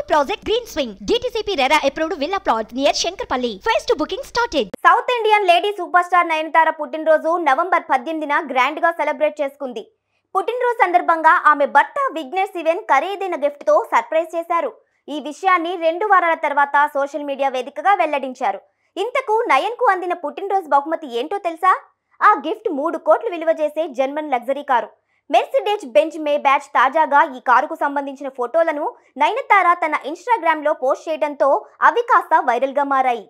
project Green Swing. DTCP RERA approved villa plot near Shankarpalli. Phase 2 booking started. South Indian lady super star Nayanthara పుట్టినరోజు November పద్దెనిమిదిన grand గా celebrate చేసుకుంది పుట్టినరోజు సందర్భంగా ఆమె భర్త విఘ్నేష్ శివన్ ఖరీదైన గిఫ్ట్ తో సర్ప్రైజ్ చేశారు ఈ విషయాన్ని రెండు వారాల తర్వాత సోషల్ మీడియా వేదికగా వెల్లడించారు ఇంతకు నయన్ కు అందిన పుట్టినరోజు బహుమతి ఏంటో తెలుసా ఆ గిఫ్ట్ మూడు కోట్లు విలువ చేసే German luxury car Mercedes Benz Maybach తాజాగా ఈ కారుకు సంబంధించిన ఫోటోలను నయనతార తన ఇన్స్టాగ్రామ్ లో పోస్ట్ చేయడంతో అవి కాస్త వైరల్ గా మారాయి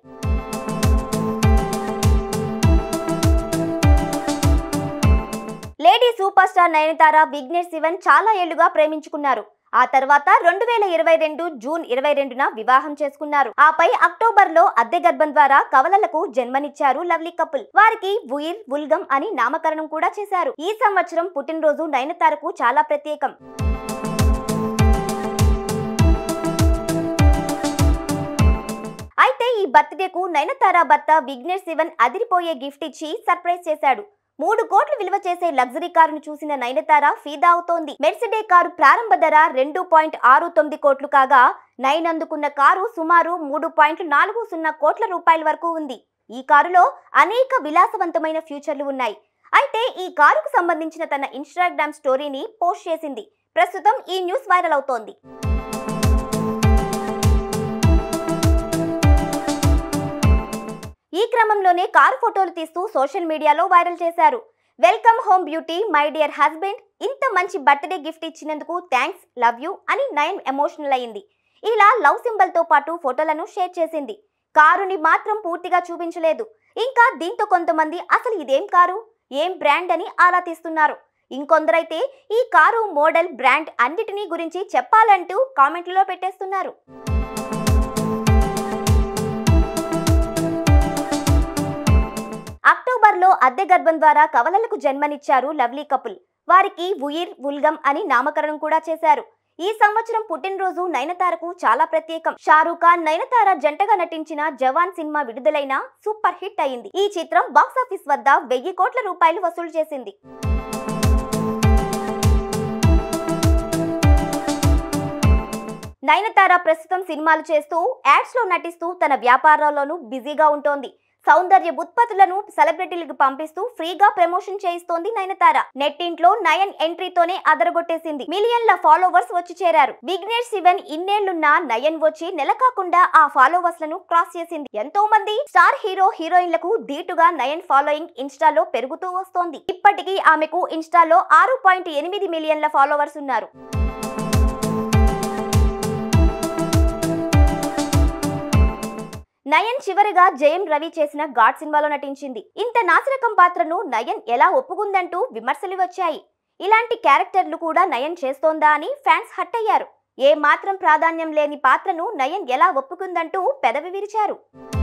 lady super star Nayanthara Vignesh Shivan చాలా ఏళ్లుగా ప్రేమించుకున్నారు ఆ తర్వాత రెండు వేల ఇరవై రెండు జూన్ ఇరవై రెండున వివాహం చేసుకున్నారు ఆపై అక్టోబర్ లో అద్దె గర్భం ద్వారా కవలలకు జన్మనిచ్చారు లవ్లీ కపుల్ వారికి ఉయిర్ ఉల్గం అని నామకరణం కూడా చేశారు ఈ సంవత్సరం పుట్టినరోజు నయనతారకు చాలా ప్రత్యేకం అయితే ఈ బర్త్డేకు నయనతార భర్త విఘ్నేష్ శివన్ అదిరిపోయే గిఫ్ట్ ఇచ్చి సర్ప్రైజ్ చేశాడు మూడు కోట్లు విలువ చేసే లగ్జరీ కారును చూసిన నయనతార ఫీదా అవుతోంది మెర్సిడే కారు ప్రారంభ ధర రెండు పాయింట్ ఆరు తొమ్మిది కోట్లు కాగా నైన్ అందుకున్న కారు సుమారు మూడు పాయింట్ నాలుగు సున్నా కోట్ల రూపాయల వరకు ఉంది ఈ కారులో అనేక విలాసవంతమైన ఫ్యూచర్లు ఉన్నాయి అయితే ఈ కారుకు సంబంధించిన తన ఇన్స్టాగ్రామ్ స్టోరీని పోస్ట్ చేసింది ప్రస్తుతం ఈ న్యూస్ వైరల్ అవుతోంది ఈ క్రమంలోనే కారు ఫోటోలు తీస్తూ సోషల్ మీడియాలో వైరల్ చేశారు welcome home beauty my dear husband ఇంత మంచి బర్త్డే గిఫ్ట్ ఇచ్చినందుకు థ్యాంక్స్ లవ్ యూ అని నయన్ ఎమోషనల్ అయింది ఇలా లవ్ సింబల్ తో పాటు ఫోటోలను షేర్ చేసింది కారుని మాత్రం పూర్తిగా చూపించలేదు ఇంకా దీంతో కొంతమంది అసలు ఇదేం కారు ఏం బ్రాండ్ అని ఆరా తీస్తున్నారు ఇంకొందరైతే ఈ కారు మోడల్ బ్రాండ్ అన్నిటినీ గురించి చెప్పాలంటూ కామెంట్లలో పెట్టేస్తున్నారు అక్టోబర్లో అద్దె గర్భం ద్వారా కవలలకు జన్మనిచ్చారు లవ్లీ కపుల్ వారికి ఉయిర్ ఉల్గం అని నామకరణం కూడా చేశారు ఈ సంవత్సరం పుట్టినరోజు నయనతారకు చాలా ప్రత్యేకం షారూఖ్ ఖాన్ నయనతార జంటగా నటించిన జవాన్ సినిమా విడుదలైన సూపర్ హిట్ అయింది ఈ చిత్రం బాక్సాఫీస్ వద్ద వెయ్యి కోట్ల రూపాయలు వసూలు చేసింది నయనతార ప్రస్తుతం సినిమాలు చేస్తూ యాడ్స్ లో నటిస్తూ తన వ్యాపారాల్లోనూ బిజీగా ఉంటోంది సౌందర్య ఉత్పత్తులను సెలబ్రిటీలకు పంపిస్తూ ఫ్రీగా ప్రమోషన్ చేయిస్తోంది నయనతార నెట్టింట్లో నయన్ ఎంట్రీతోనే అదరగొట్టేసింది మిలియన్ల ఫాలోవర్స్ వచ్చి చేరారు విఘ్నేష్ శివన్ ఇన్నేళ్లున్న నయన్ వచ్చి నెల కాకుండా ఆ ఫాలోవర్స్ లను క్రాస్ చేసింది ఎంతో మంది స్టార్ హీరో హీరోయిన్లకు ధీటుగా నయన్ ఫాలోయింగ్ ఇన్స్టాలో పెరుగుతూ వస్తోంది ఇప్పటికీ ఆమెకు ఇన్స్టాలో ఆరు పాయింట్ ఎనిమిది మిలియన్ల ఫాలోవర్స్ ఉన్నారు నయన్ చివరిగా జయం రవి చేసిన గాడ్ సినిమాలో నటించింది ఇంత నాసిరకం పాత్రను నయన్ ఎలా ఒప్పుకుందంటూ విమర్శలు వచ్చాయి ఇలాంటి క్యారెక్టర్లు కూడా నయన్ చేస్తోందా అని ఫ్యాన్స్ హట్ అయ్యారు ఏ మాత్రం ప్రాధాన్యం లేని పాత్రను నయన్ ఎలా ఒప్పుకుందంటూ పెదవి విరిచారు